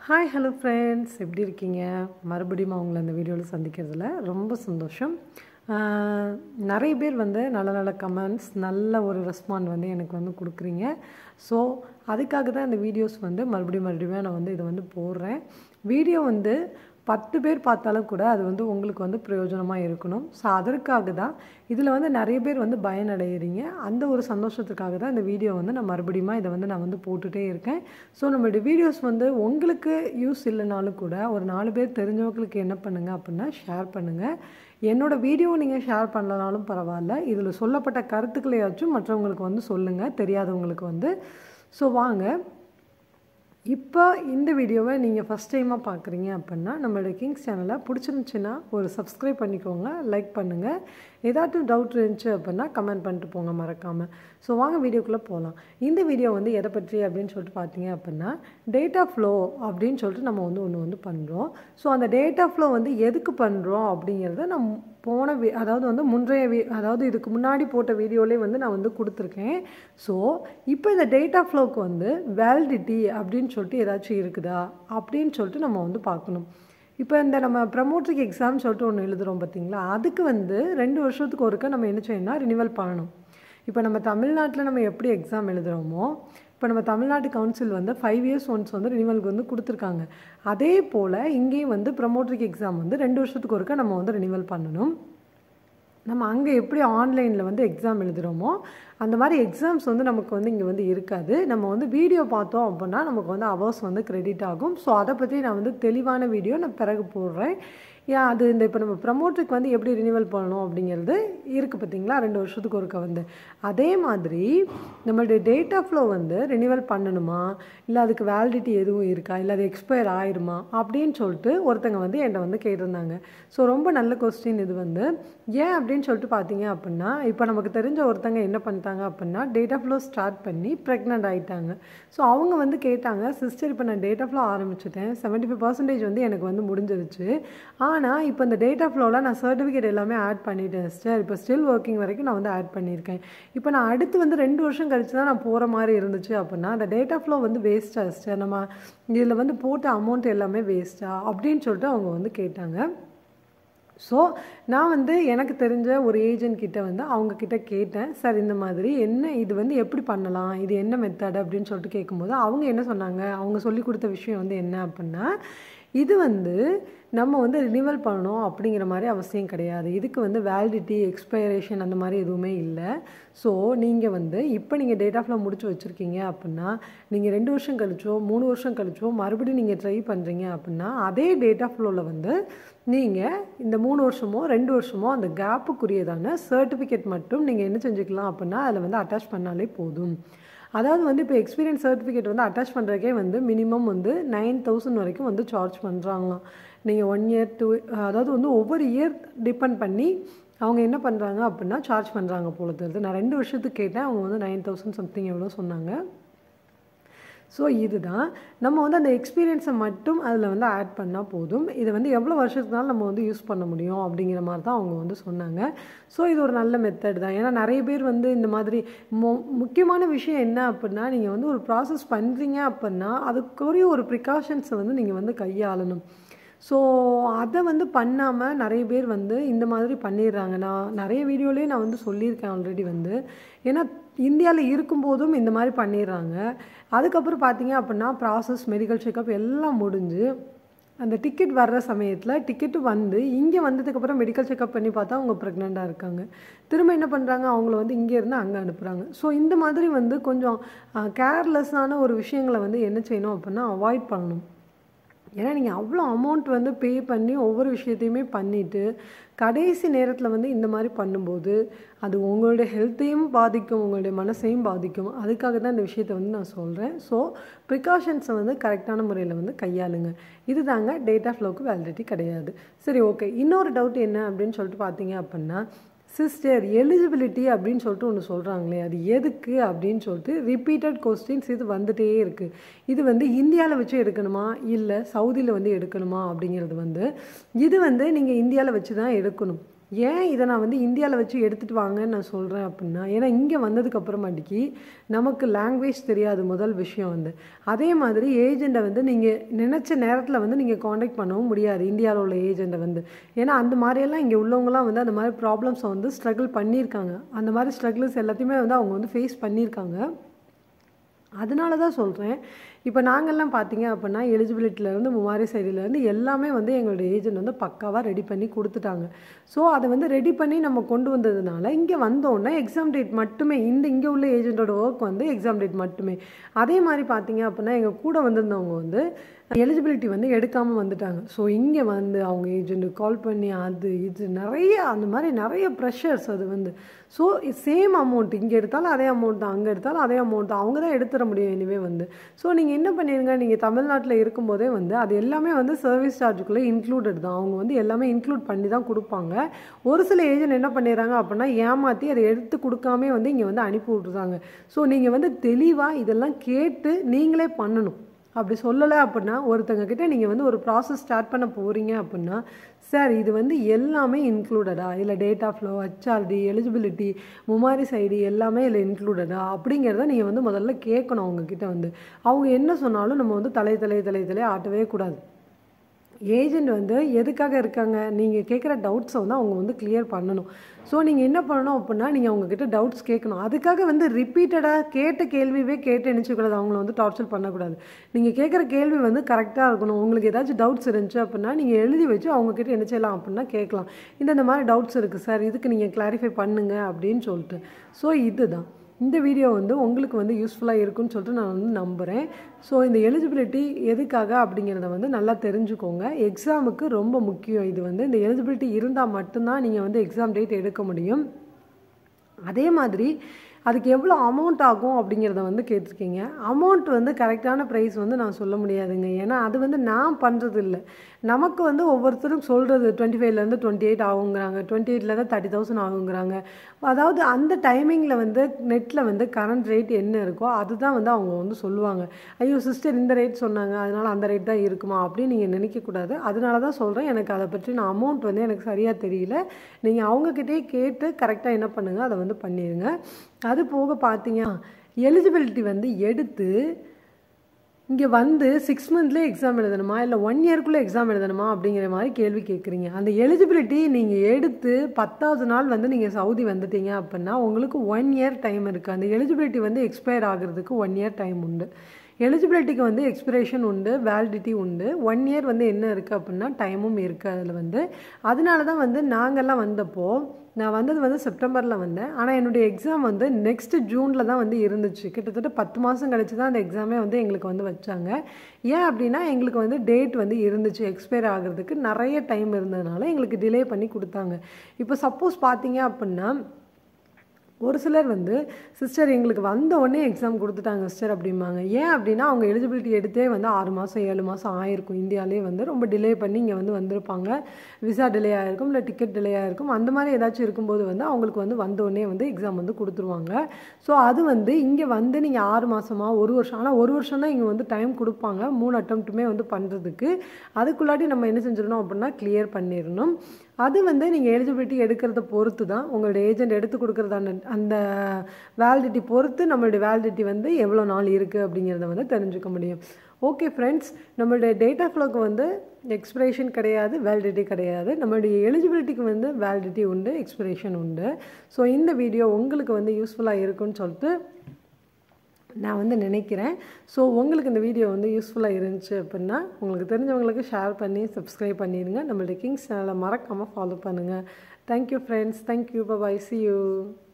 hi hello friends எப்படி இருக்கீங்க மறுபடியும் அவங்கள அந்த வீடியோவில் சந்திக்கிறதுல ரொம்ப சந்தோஷம் ஆஹ், நிறைய பேர் வந்து நல்ல நல்ல கமெண்ட்ஸ் நல்ல ஒரு ரெஸ்பாண்ட் வந்து எனக்கு வந்து கொடுக்குறீங்க ஸோ அதுக்காக தான் இந்த வீடியோஸ் வந்து மறுபடியும் மறுபடியும் நான் வந்து இதை வந்து போடுறேன் வீடியோ வந்து பத்து பேர் பார்த்தாலும் கூட அது வந்து உங்களுக்கு வந்து பிரயோஜனமாக இருக்கணும் ஸோ அதற்காக தான் இதில் வந்து நிறைய பேர் வந்து பயனடைகிறீங்க அந்த ஒரு சந்தோஷத்துக்காக தான் இந்த வீடியோ வந்து நான் மறுபடியும் இதை வந்து நான் வந்து போட்டுகிட்டே இருக்கேன் ஸோ நம்மளுடைய வீடியோஸ் வந்து உங்களுக்கு யூஸ் இல்லைனாலும் கூட ஒரு நாலு பேர் தெரிஞ்சவங்களுக்கு என்ன பண்ணுங்கள் அப்படின்னா ஷேர் பண்ணுங்கள் என்னோட வீடியோ நீங்கள் ஷேர் பண்ணலனாலும் பரவாயில்ல இதில் சொல்லப்பட்ட கருத்துக்களையாச்சும் மற்றவங்களுக்கு வந்து சொல்லுங்கள் தெரியாதவங்களுக்கு வந்து ஸோ வாங்க இப்போ இந்த வீடியோவை நீங்கள் ஃபஸ்ட் டைமாக பார்க்குறீங்க அப்படின்னா நம்மளோட கிங்ஸ் சேனலை பிடிச்சிருந்துச்சின்னா ஒரு சப்ஸ்கிரைப் பண்ணிக்கோங்க லைக் பண்ணுங்கள் ஏதாட்டும் டவுட் இருந்துச்சு அப்படின்னா கமெண்ட் பண்ணிட்டு போங்க மறக்காமல் ஸோ வாங்க வீடியோக்குள்ளே போகலாம் இந்த வீடியோ வந்து எதை பற்றி அப்படின்னு சொல்லிட்டு பார்த்தீங்க அப்படின்னா டேட்டா ஃப்ளோ அப்படின்னு சொல்லிட்டு நம்ம வந்து ஒன்று வந்து பண்ணுறோம் ஸோ அந்த டேட்டா ஃப்ளோ வந்து எதுக்கு பண்ணுறோம் அப்படிங்கிறத நான் போன வீ அதாவது வந்து முன்றைய வீ அதாவது இதுக்கு முன்னாடி போட்ட வீடியோலேயே வந்து நான் வந்து கொடுத்துருக்கேன் ஸோ இப்போ இந்த டேட்டா ஃப்ளோக்கு வந்து வேலிடிட்டி அப்படின்னு சொல்லிட்டு ஏதாச்சும் இருக்குதா அப்படின்னு சொல்லிட்டு நம்ம வந்து பார்க்கணும் இப்போ இந்த நம்ம ப்ரமோட்டருக்கு எக்ஸாம் சொல்லிட்டு ஒன்று எழுதுகிறோம் பார்த்தீங்களா அதுக்கு வந்து ரெண்டு வருஷத்துக்கு ஒருக்க நம்ம என்ன செய்யணும்னா ரினிவல் பண்ணணும் இப்போ நம்ம தமிழ்நாட்டில் நம்ம எப்படி எக்ஸாம் எழுதுகிறோமோ இப்போ நம்ம தமிழ்நாடு கவுன்சில் வந்து ஃபைவ் இயர்ஸ் ஒன்ஸ் வந்து ரினிவலுக்கு வந்து கொடுத்துருக்காங்க அதே போல் இங்கேயும் வந்து ப்ரமோட்டருக்கு எக்ஸாம் வந்து ரெண்டு வருஷத்துக்கு ஒருக்க நம்ம வந்து ரினிவல் பண்ணணும் நம்ம அங்கே எப்படி ஆன்லைனில் வந்து எக்ஸாம் எழுதுகிறோமோ அந்த மாதிரி எக்ஸாம்ஸ் வந்து நமக்கு வந்து இங்கே வந்து இருக்காது நம்ம வந்து வீடியோ பார்த்தோம் அப்படின்னா நமக்கு வந்து அவர்ஸ் வந்து கிரெடிட் ஆகும் ஸோ அதை பற்றி நான் வந்து தெளிவான வீடியோ நான் பிறகு போடுறேன் ஏன் அது இந்த இப்போ நம்ம ப்ரமோட்டருக்கு வந்து எப்படி ரினிவல் பண்ணணும் அப்படிங்கிறது இருக்குது பார்த்தீங்களா ரெண்டு வருஷத்துக்கு ஒருக்க வந்து அதே மாதிரி நம்மளுடைய டேட்டா ஃப்ளோ வந்து ரினிவல் பண்ணணுமா இல்லை அதுக்கு வேலிடிட்டி எதுவும் இருக்கா இல்லை அது எக்ஸ்பயர் ஆயிருமா அப்படின்னு சொல்லிட்டு ஒருத்தங்க வந்து என்கிட்ட வந்து கேட்டிருந்தாங்க ஸோ ரொம்ப நல்ல கொஸ்டின் இது வந்து ஏன் அப்படின்னு சொல்லிட்டு பார்த்தீங்க அப்படின்னா இப்போ நமக்கு தெரிஞ்ச ஒருத்தங்க என்ன பண்ணிட்டாங்க அப்படின்னா டேட்டா ஃப்ளோ ஸ்டார்ட் பண்ணி ப்ரெக்னென்ட் ஆகிட்டாங்க ஸோ அவங்க வந்து கேட்டாங்க சிஸ்டர் இப்போ நான் டேட்டா ஃப்ளோ ஆரம்பிச்சிட்டேன் செவன்ட்டி ஃபைவ் பர்சன்டேஜ் வந்து எனக்கு வந்து முடிஞ்சிருச்சு ஆனால் இப்போ இந்த டேட்டா ஃப்ளோவில் நான் சர்டிஃபிகேட் எல்லாமே ஆட் பண்ணிட்டேன் சிஸ்டர் இப்போ ஸ்டில் ஒர்க்கிங் வரைக்கும் நான் வந்து ஆட் பண்ணியிருக்கேன் இப்போ நான் அடுத்து வந்து ரெண்டு வருஷம் கழிச்சு தான் நான் போகிற மாதிரி இருந்துச்சு அப்படின்னா அந்த டேட்டா ஃப்ளோ வந்து வேஸ்ட்டாக சிஸ்டர் நம்ம இதில் வந்து போட்ட அமௌண்ட் எல்லாமே வேஸ்ட்டா அப்படின்னு சொல்லிட்டு அவங்க வந்து கேட்டாங்க ஸோ நான் வந்து எனக்கு தெரிஞ்ச ஒரு ஏஜென்ட் கிட்ட வந்து அவங்க கிட்ட கேட்டேன் சார் இந்த மாதிரி என்ன இது வந்து எப்படி பண்ணலாம் இது என்ன மெத்தட் அப்படின்னு சொல்லிட்டு கேட்கும்போது அவங்க என்ன சொன்னாங்க அவங்க சொல்லி கொடுத்த விஷயம் வந்து என்ன அப்படின்னா இது வந்து நம்ம வந்து ரினிவல் பண்ணணும் அப்படிங்கிற மாதிரி அவசியம் கிடையாது இதுக்கு வந்து வேலிடிட்டி எக்ஸ்பைரேஷன் அந்த மாதிரி எதுவுமே இல்லை ஸோ நீங்கள் வந்து இப்போ நீங்கள் டேட் ஆஃப்ல முடிச்சு வச்சுருக்கீங்க அப்படின்னா நீங்கள் ரெண்டு வருஷம் கழிச்சோ மூணு வருஷம் கழிச்சோ மறுபடியும் நீங்கள் ட்ரை பண்ணுறீங்க அப்படின்னா அதே டேட் ஆஃப் ஃப்ளோவில் வந்து நீங்கள் இந்த மூணு வருஷமோ ரெண்டு வருஷமோ அந்த கேப்புக்குரியதான சர்டிஃபிகேட் மட்டும் நீங்கள் என்ன செஞ்சுக்கலாம் அப்படின்னா அதில் வந்து அட்டாச் பண்ணாலே போதும் அதாவது வந்து இப்போ எக்ஸ்பீரியன்ஸ் சர்டிஃபிகேட் வந்து அட்டாச் பண்ணுறதுக்கே வந்து மினிமம் வந்து நைன் தௌசண்ட் வரைக்கும் வந்து சார்ஜ் பண்ணுறாங்களாம் நீங்கள் ஒன் இயர் டூ அதாவது வந்து ஒவ்வொரு இயர் டிபெண்ட் பண்ணி அவங்க என்ன பண்ணுறாங்க அப்படின்னா சார்ஜ் பண்ணுறாங்க போல தெரியுது நான் ரெண்டு வருஷத்துக்கு கேட்டேன் அவங்க வந்து நைன் தௌசண்ட் சம்திங் எவ்வளோ சொன்னாங்க ஸோ இதுதான் நம்ம வந்து அந்த எக்ஸ்பீரியன்ஸை மட்டும் அதில் வந்து ஆட் பண்ணால் போதும் இதை வந்து எவ்வளோ வருஷத்துனாலும் நம்ம வந்து யூஸ் பண்ண முடியும் அப்படிங்கிற மாதிரி தான் அவங்க வந்து சொன்னாங்க ஸோ இது ஒரு நல்ல மெத்தட் தான் ஏன்னா நிறைய பேர் வந்து இந்த மாதிரி மு முக்கியமான விஷயம் என்ன அப்படின்னா நீங்கள் வந்து ஒரு ப்ராசஸ் பண்ணுறீங்க அப்படின்னா அதுக்குரிய ஒரு ப்ரிகாஷன்ஸை வந்து நீங்கள் வந்து கையாளணும் ஸோ அதை வந்து பண்ணாமல் நிறைய பேர் வந்து இந்த மாதிரி பண்ணிடுறாங்க நான் நிறைய வீடியோலேயே நான் வந்து சொல்லியிருக்கேன் ஆல்ரெடி வந்து ஏன்னா இந்தியாவில் இருக்கும்போதும் இந்த மாதிரி பண்ணிடுறாங்க அதுக்கப்புறம் பார்த்தீங்க அப்படின்னா ப்ராசஸ் மெடிக்கல் செக்கப் எல்லாம் முடிஞ்சு அந்த டிக்கெட் வர்ற சமயத்தில் டிக்கெட்டு வந்து இங்கே வந்ததுக்கப்புறம் மெடிக்கல் செக்கப் பண்ணி பார்த்தா அவங்க ப்ரெக்னெண்ட்டாக இருக்காங்க திரும்ப என்ன பண்ணுறாங்க அவங்கள வந்து இங்கேருந்து அங்கே அனுப்புகிறாங்க ஸோ இந்த மாதிரி வந்து கொஞ்சம் கேர்லெஸ்ஸான ஒரு விஷயங்களை வந்து என்ன செய்யணும் அப்படின்னா அவாய்ட் பண்ணணும் ஏன்னா நீங்கள் அவ்வளோ அமௌண்ட் வந்து பே பண்ணி ஒவ்வொரு விஷயத்தையுமே பண்ணிவிட்டு கடைசி நேரத்தில் வந்து இந்த மாதிரி பண்ணும்போது அது உங்களுடைய ஹெல்த்தையும் பாதிக்கும் உங்களுடைய மனசையும் பாதிக்கும் அதுக்காக தான் இந்த விஷயத்தை வந்து நான் சொல்கிறேன் ஸோ ப்ரிகாஷன்ஸை வந்து கரெக்டான முறையில் வந்து கையாளுங்க இது தாங்க டேட்டா ஃப்ளோக்கு வேலிடிட்டி கிடையாது சரி ஓகே இன்னொரு டவுட் என்ன அப்படின்னு சொல்லிட்டு பார்த்தீங்க அப்படின்னா சிஸ்டர் எலிஜிபிலிட்டி அப்படின்னு சொல்லிட்டு ஒன்று சொல்கிறாங்களே அது எதுக்கு அப்படின்னு சொல்லிட்டு ரிப்பீட்டட் கொஸ்டின்ஸ் இது வந்துட்டே இருக்குது இது வந்து இந்தியாவில் வச்சு எடுக்கணுமா இல்லை சவுதியில் வந்து எடுக்கணுமா அப்படிங்கிறது வந்து இது வந்து நீங்கள் இந்தியாவில் வச்சு தான் எடுக்கணும் ஏன் இதை நான் வந்து இந்தியாவில் வச்சு எடுத்துகிட்டு வாங்கன்னு நான் சொல்கிறேன் அப்படின்னா ஏன்னா இங்கே வந்ததுக்கு அப்புறமாட்டிக்கு நமக்கு லாங்குவேஜ் தெரியாது முதல் விஷயம் வந்து அதே மாதிரி ஏஜெண்ட்டை வந்து நீங்கள் நினச்ச நேரத்தில் வந்து நீங்கள் காண்டாக்ட் பண்ணவும் முடியாது இந்தியாவில் உள்ள ஏஜெண்ட்டை வந்து ஏன்னா அந்த மாதிரியெல்லாம் இங்கே உள்ளவங்களாம் வந்து அந்த மாதிரி ப்ராப்ளம்ஸை வந்து ஸ்ட்ரகிள் பண்ணியிருக்காங்க அந்த மாதிரி ஸ்ட்ரகிள்ஸ் எல்லாத்தையுமே வந்து அவங்க வந்து ஃபேஸ் பண்ணியிருக்காங்க அதனால தான் சொல்கிறேன் இப்போ நாங்கள்லாம் பார்த்தீங்க அப்படின்னா எலிஜிபிலிட்டிலேருந்து முமாரி சைடிலேருந்து எல்லாமே வந்து எங்களுடைய ஏஜென்ட் வந்து பக்காவாக ரெடி பண்ணி கொடுத்துட்டாங்க ஸோ அதை வந்து ரெடி பண்ணி நம்ம கொண்டு வந்ததுனால இங்கே வந்தோடனே எக்ஸாம் டேட் மட்டுமே இந்த இங்கே உள்ள ஏஜென்ட்டோட ஒர்க் வந்து எக்ஸாம் டேட் மட்டுமே அதே மாதிரி பார்த்தீங்க அப்படின்னா எங்கள் கூட வந்திருந்தவங்க வந்து எலிஜிபிலிட்டி வந்து எடுக்காமல் வந்துட்டாங்க ஸோ இங்கே வந்து அவங்க ஏஜென்ட்டு கால் பண்ணி அது இது நிறைய அந்த மாதிரி நிறைய ப்ரெஷர்ஸ் அது வந்து ஸோ சேம் அமௌண்ட் இங்கே எடுத்தாலும் அதே அமௌண்ட் தான் அங்கே எடுத்தாலும் அதே அமௌண்ட் தான் அவங்க தான் எடுத்துட முடியும் இனிமே வந்து ஸோ நீங்கள் என்ன பண்ணிடுங்க நீங்கள் தமிழ்நாட்டில் இருக்கும்போதே வந்து அது எல்லாமே வந்து சர்வீஸ் சார்ஜுக்குள்ளே இன்க்ளூடட் தான் அவங்க வந்து எல்லாமே இன்க்ளூட் பண்ணி தான் கொடுப்பாங்க ஒரு சில ஏஜென்ட் என்ன பண்ணிடுறாங்க அப்படின்னா ஏமாற்றி அதை எடுத்து கொடுக்காமே வந்து இங்கே வந்து அனுப்பி விட்ருறாங்க ஸோ நீங்கள் வந்து தெளிவாக இதெல்லாம் கேட்டு நீங்களே பண்ணணும் அப்படி சொல்லலை அப்படின்னா ஒருத்தங்க கிட்ட நீங்கள் வந்து ஒரு ப்ராசஸ் ஸ்டார்ட் பண்ண போகிறீங்க அப்படின்னா சார் இது வந்து எல்லாமே இன்க்ளூடடா இல்லை டேட்டா ஃப்ளோ ஹச்ஆர்டி எலிஜிபிலிட்டி முமாரிஸ் ஐடி எல்லாமே இதில் இன்க்ளூடடா அப்படிங்கிறத நீங்கள் வந்து முதல்ல கேட்கணும் அவங்கக்கிட்ட வந்து அவங்க என்ன சொன்னாலும் நம்ம வந்து தலை தலை தலை தலை ஆட்டவே கூடாது ஏஜெண்ட் வந்து எதுக்காக இருக்காங்க நீங்கள் கேட்குற டவுட்ஸை வந்து அவங்க வந்து கிளியர் பண்ணணும் ஸோ நீங்கள் என்ன பண்ணணும் அப்படின்னா நீங்கள் அவங்கக்கிட்ட டவுட்ஸ் கேட்கணும் அதுக்காக வந்து ரிப்பீட்டடாக கேட்ட கேள்வியே கேட்டு நினச்சிக்கூடாது அவங்கள வந்து டார்ச்சர் பண்ணக்கூடாது நீங்கள் கேட்குற கேள்வி வந்து கரெக்டாக இருக்கணும் உங்களுக்கு ஏதாச்சும் டவுட்ஸ் இருந்துச்சு அப்படின்னா நீங்கள் எழுதி வச்சு அவங்கக்கிட்ட என்ன செய்யலாம் அப்படின்னா கேட்கலாம் இந்த இந்த மாதிரி டவுட்ஸ் இருக்குது சார் இதுக்கு நீங்கள் கிளாரிஃபை பண்ணுங்க அப்படின்னு சொல்லிட்டு ஸோ இதுதான் இந்த வீடியோ வந்து உங்களுக்கு வந்து யூஸ்ஃபுல்லாக இருக்கும்னு சொல்லிட்டு நான் வந்து நம்புகிறேன் ஸோ இந்த எலிஜிபிலிட்டி எதுக்காக அப்படிங்கிறத வந்து நல்லா தெரிஞ்சுக்கோங்க எக்ஸாமுக்கு ரொம்ப முக்கியம் இது வந்து இந்த எலிஜிபிலிட்டி இருந்தால் மட்டும்தான் நீங்கள் வந்து எக்ஸாம் டேட் எடுக்க முடியும் அதே மாதிரி அதுக்கு எவ்வளோ அமௌண்ட் ஆகும் அப்படிங்கிறத வந்து கேட்டிருக்கீங்க அமௌண்ட் வந்து கரெக்டான ப்ரைஸ் வந்து நான் சொல்ல முடியாதுங்க ஏன்னா அது வந்து நான் பண்ணுறது இல்லை நமக்கு வந்து ஒவ்வொருத்தரும் சொல்கிறது டுவெண்ட்டி ஃபைவ்லேருந்து டுவெண்ட்டி எயிட் ஆகுங்கிறாங்க டுவெண்ட்டி எயிட்லேருந்து தேர்ட்டி தௌசண்ட் ஆகுங்கிறாங்க அதாவது அந்த டைமிங்கில் வந்து நெட்டில் வந்து கரண்ட் ரேட் என்ன இருக்கோ அதுதான் வந்து அவங்க வந்து சொல்லுவாங்க ஐயோ சிஸ்டர் இந்த ரேட் சொன்னாங்க அதனால் அந்த ரேட் தான் இருக்குமா அப்படின்னு நீங்கள் நினைக்கக்கூடாது அதனால தான் சொல்கிறேன் எனக்கு அதை பற்றி நான் அமௌண்ட் வந்து எனக்கு சரியாக தெரியல நீங்கள் அவங்கக்கிட்டே கேட்டு கரெக்டாக என்ன பண்ணுங்கள் அதை வந்து பண்ணிடுங்க அது போக பார்த்தீங்க எலிஜிபிலிட்டி வந்து எடுத்து இங்கே வந்து சிக்ஸ் மந்த்லேயே எக்ஸாம் எழுதணுமா இல்லை ஒன் இயர்க்குள்ளே எக்ஸாம் எழுதணுமா அப்படிங்கிற மாதிரி கேள்வி கேட்குறீங்க அந்த எலிஜிபிலிட்டி நீங்கள் எடுத்து பத்தாவது நாள் வந்து நீங்கள் சவுதி வந்துட்டீங்க அப்படின்னா உங்களுக்கு ஒன் இயர் டைம் இருக்குது அந்த எலிஜிபிலிட்டி வந்து எக்ஸ்பயர் ஆகிறதுக்கு ஒன் இயர் டைம் உண்டு எலிஜிபிலிட்டிக்கு வந்து எக்ஸ்பிரேஷன் உண்டு வேலிடிட்டி உண்டு ஒன் இயர் வந்து என்ன இருக்குது அப்படின்னா டைமும் இருக்குது அதில் வந்து அதனால தான் வந்து நாங்கள்லாம் வந்தப்போ நான் வந்தது வந்து செப்டம்பரில் வந்தேன் ஆனால் என்னுடைய எக்ஸாம் வந்து நெக்ஸ்ட் ஜூனில் தான் வந்து இருந்துச்சு கிட்டத்தட்ட பத்து மாதம் கழிச்சு தான் அந்த எக்ஸாமே வந்து எங்களுக்கு வந்து வச்சாங்க ஏன் அப்படின்னா எங்களுக்கு வந்து டேட் வந்து இருந்துச்சு எக்ஸ்பயர் ஆகிறதுக்கு நிறைய டைம் இருந்ததுனால எங்களுக்கு டிலே பண்ணி கொடுத்தாங்க இப்போ சப்போஸ் பார்த்தீங்க அப்படின்னா ஒரு சிலர் வந்து சிஸ்டர் எங்களுக்கு வந்த உடனே எக்ஸாம் கொடுத்துட்டாங்க சிஸ்டர் அப்படிம்பாங்க ஏன் அப்படின்னா அவங்க எலிஜிபிலிட்டி எடுத்தே வந்து ஆறு மாதம் ஏழு மாதம் ஆயிருக்கும் இந்தியாவிலே வந்து ரொம்ப டிலே பண்ணி இங்கே வந்து வந்திருப்பாங்க விசா டிலே ஆகிருக்கும் இல்லை டிக்கெட் டிலே ஆகிருக்கும் அந்த மாதிரி ஏதாச்சும் இருக்கும்போது வந்து அவங்களுக்கு வந்து வந்த உடனே வந்து எக்ஸாம் வந்து கொடுத்துருவாங்க ஸோ அது வந்து இங்கே வந்து நீங்கள் ஆறு மாதமா ஒரு வருஷம் ஆனால் ஒரு வருஷம் தான் இங்கே வந்து டைம் கொடுப்பாங்க மூணு அட்டம்ப்ட்டுமே வந்து பண்ணுறதுக்கு அதுக்குள்ளாடி நம்ம என்ன செஞ்சிடணும் அப்படின்னா கிளியர் பண்ணிடணும் அது வந்து நீங்கள் எலிஜிபிலிட்டி எடுக்கிறத பொறுத்து தான் உங்களுடைய ஏஜென்ட் எடுத்து கொடுக்குறது அந்த அந்த வேலிடிட்டி பொறுத்து நம்மளுடைய வேலிடிட்டி வந்து எவ்வளோ நாள் இருக்குது அப்படிங்கிறத வந்து தெரிஞ்சுக்க முடியும் ஓகே ஃப்ரெண்ட்ஸ் நம்மளுடைய டேட்டா ஃப்ளோக்கு வந்து எக்ஸ்பிரேஷன் கிடையாது வேலிடிட்டி கிடையாது நம்மளுடைய எலிஜிபிலிட்டிக்கு வந்து வேலிடிட்டி உண்டு எக்ஸ்பிரேஷன் உண்டு ஸோ இந்த வீடியோ உங்களுக்கு வந்து யூஸ்ஃபுல்லாக இருக்குன்னு சொல்லிட்டு நான் வந்து நினைக்கிறேன் ஸோ உங்களுக்கு இந்த வீடியோ வந்து யூஸ்ஃபுல்லாக இருந்துச்சு அப்படின்னா உங்களுக்கு தெரிஞ்சவங்களுக்கு ஷேர் பண்ணி சப்ஸ்கிரைப் பண்ணிடுங்க நம்மளுடைய கிங்ஸ் சேனலை மறக்காமல் ஃபாலோ பண்ணுங்கள் thank you friends thank you bye see you